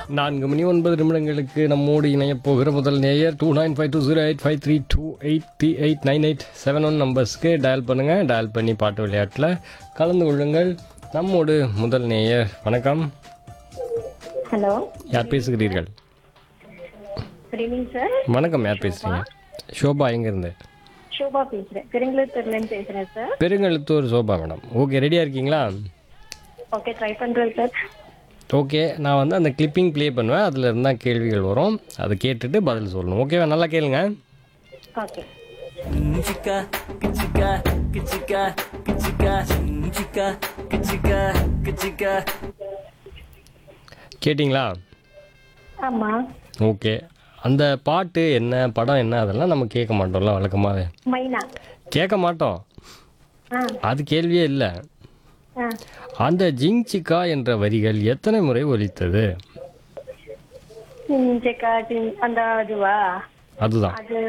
நான்கு மணி ஒன்பது நிமிடங்களுக்கு நம்மோடு இணையப் போகிற முதல் நேயர் two nine five two zero eight five three two eight three eight nine eight seven one நம்பர்ஸ்க்கு டயல் பண்ணுங்கள் டயல் பண்ணி பாட்டு விளையாட்டில் கலந்து கொள்ளுங்கள் நம்மோடு முதல் நேயர் வணக்கம் ஹலோ யார் பேசுகிறீர்கள் குட் ஈவினிங் சார் வணக்கம் யார் பேசுகிறீங்க ஷோபா எங்கேருந்து ஷோபா பேசுறேன் பெருங்குளத்தூர்லேருந்து பேசுறேன் sir Perungalathur Shobha madam okay ரெடியாக இருக்கீங்களா ஓகே ட்ரை பண்றேன் சார் ஓகே நான் வந்து அந்த கிளிப்பிங் ப்ளே பண்ணுவேன் அதில் இருந்தால் கேள்விகள் வரும் அதை கேட்டுட்டு பதில் சொல்லணும் ஓகேவா நல்லா கேளுங்க okay Chica, chica, chica, chica, chica, chica, chica. கேட்டிங்களா ஆமா ஓகே அந்த பாட்டு என்ன படம் என்ன அதெல்லாம் நம்ம கேட்க மாட்டோம்ல வழக்கமாகவே மைனா கேட்க மாட்டோம் ஆ அது கேள்வியே இல்லை ஆ அந்த ஜிங் சிக்கா என்ற வரிகள் எத்தனை முறை ஒலித்தது ம், செக்கா டிங், அந்த இதுவா அதுதான் அது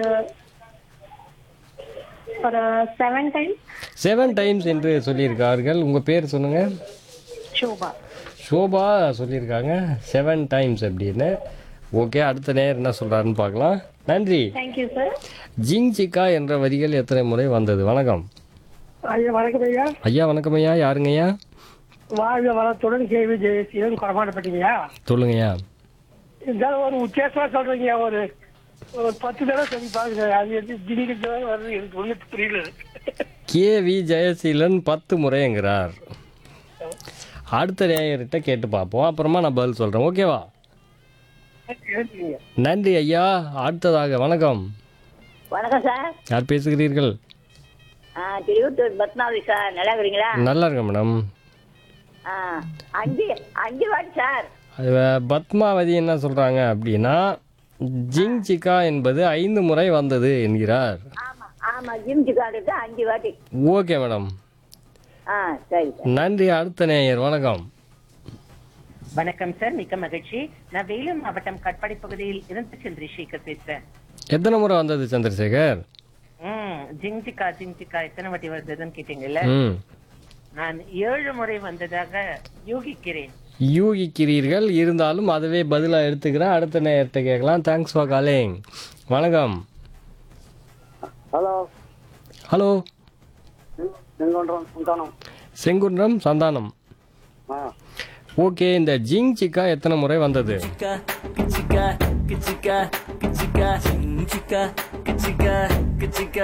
ஒரு செவன் டைம் செவன் டைம்ஸ் என்று சொல்லியிருக்கார்கள் உங்கள் பேர் சொல்லுங்கள் ஷோபா ஷோபா சொல்லியிருக்காங்க செவன் டைம்ஸ் அப்படின்னு ஓகே அடுத்த நேரம் என்ன சொல்கிறாருன்னு பார்க்கலாம் நன்றி தேங்க்யூ சார் ஜிங் சிக்கா என்ற வரிகள் எத்தனை முறை வந்தது வணக்கம் ஐயா வணக்கம் ஐயா ஐயா வணக்கம் ஐயா யாருங்கய்யா வாழ்க வளத்துடன் கேள்வி ஜெயசீலன் குறமாட்டப்பட்டீங்கயா சொல்லுங்கய்யா இருந்தாலும் ஒரு உத்தேசமா சொல்றீங்க ஒரு ஒரு பத்து தடவை சொல்லி பாருங்க அது வந்து திடீர்னு வருது எனக்கு ஒன்றும் புரியல கே வி ஜெயசீலன் பத்து முறைங்கிறார் அடுத்த நேயர்கிட்ட கேட்டு பார்ப்போம் அப்புறமா நான் பதில் சொல்கிறேன் ஓகேவா கேட்டீங்க. நன்றி ஐயா அடுத்ததாக வணக்கம் வணக்கம் சார் யார் பேசுகிறீர்கள் ஆ திருவத்தூர் பத்மாவதி சார் நல்லா இருக்கிறீங்களா நல்லா இருக்கேன் மேடம் ஆ அஞ்சு அஞ்சு வாட்டி சார் அது பத்மாவதி என்ன சொல்கிறாங்க அப்படின்னா ஜிங் சிக்கா என்பது ஐந்து முறை வந்தது என்கிறார் ஆமா ஆமா ஜிம் சிக்காடுக்கு அஞ்சு வாட்டி ஓகே மேடம் ஆ சரி சார் நன்றி அடுத்த நேயர் வணக்கம் வணக்கம் சார் மிக்க மகிழ்ச்சி நான் வேலூர் மாவட்டம் கட்பாடி பகுதியில் இருந்து சந்திரசேகர் பேசுறேன் எத்தனை முறை வந்தது சந்திரசேகர் ம் ஜிங்ஜிக்கா ஜிங்ஜிக்கா எத்தனை வாட்டி வந்ததுன்னு கேட்டீங்கல்ல ம் நான் ஏழு முறை வந்ததாக யூகிக்கிறேன் யூகிக்கிறீர்கள் இருந்தாலும் அதுவே பதிலாக எடுத்துக்கிறேன் அடுத்த நேரத்தை கேட்கலாம் தேங்க்ஸ் ஃபார் காலிங் வணக்கம் ஹலோ ஹலோ செங்கோன்றம் சுந்தானம் செங்குன்றம் சந்தானம் ஆ ஓகே இந்த ஜிங் சிக்கா எத்தனை முறை வந்தது Chica, chica, chica, chica, chica, chica, chica.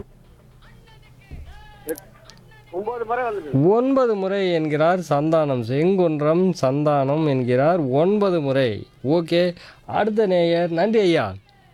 ஒன்பது முறை வந்தது ஒன்பது முறை என்கிறார் சந்தானம் செங்குன்றம் சந்தானம் என்கிறார் ஒன்பது முறை ஓகே அடுத்த நேயர் நன்றி ஐயா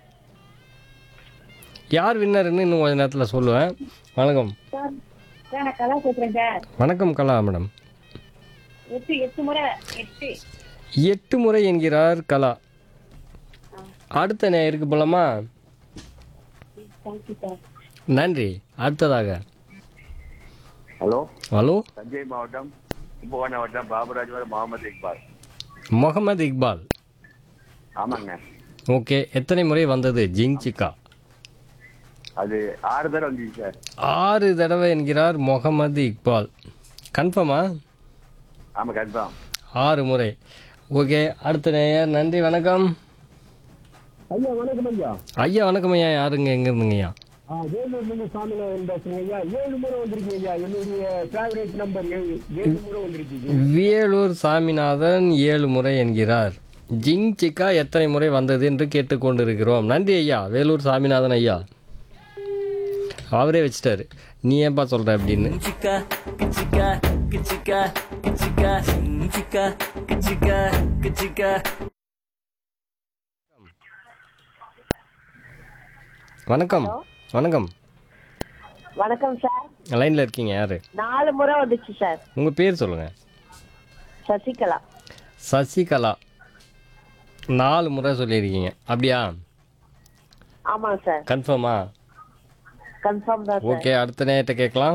யார் வின்னர்னு இன்னும் கொஞ்ச நேரத்தில் சொல்லுவேன் வணக்கம் சார் சார் நான் கலா பேசுறேன் சார் வணக்கம் கலா மேடம் எட்டு எட்டு முறை எட்டு எட்டு முறை என்கிறார் கலா அடுத்த நேயருக்கு போலாமா தேங்க்யூ சார் நன்றி அடுத்ததாக ஹலோ ஹலோ தஞ்சை மாவட்டம் கும்பகோணம் மாவட்டம் பாபராஜ் முகமது இக்பால் முகமது இக்பால் ஆமாங்க ஓகே எத்தனை முறை வந்தது ஜிங் சிக்கா அது ஆறு தடவை வந்துச்சு சார் ஆறு தடவை என்கிறார் முகமது இக்பால் கன்ஃபார்மா ஆமாம் கன்ஃபார்ம் ஆறு முறை ஓகே அடுத்த நேயர் நன்றி வணக்கம் ஐயா வணக்கம் ஐயா ஐயா வணக்கம் ஐயா யாருங்க எங்க இருந்துங்க ஐயா ஆ வேலூர் இருந்து சாமிநாதன் பேசுறேங்க ஐயா ஏழு முறை வந்திருக்கீங்க ஐயா என்னுடைய ஃபேவரேட் நம்பர் ஏழு ஏழு முறை வந்திருக்கீங்க வேலூர் சாமிநாதன் ஏழு முறை என்கிறார் ஜிங் சிக்கா எத்தனை முறை வந்தது என்று கேட்டுக்கொண்டிருக்கிறோம் நன்றி ஐயா வேலூர் சாமிநாதன் ஐயா அவரே வச்சிட்டாரு நீ ஏன்பா சொல்ற அப்படின்னு Chica, chica, chica, chica, chica, chica, chica. வணக்கம் வணக்கம் வணக்கம் சார் லைன்ல இருக்கீங்க யாரு நாலு முறை வந்துச்சு சார் உங்க பேர் சொல்லுங்க சசிகலா சசிகலா நாலு முறை சொல்லியிருக்கீங்க அப்படியா ஆமாங்க சார் கன்ஃபார்மா கன்ஃபார்ம் தான் சார் ஓகே அடுத்த நேரத்தை கேட்கலாம்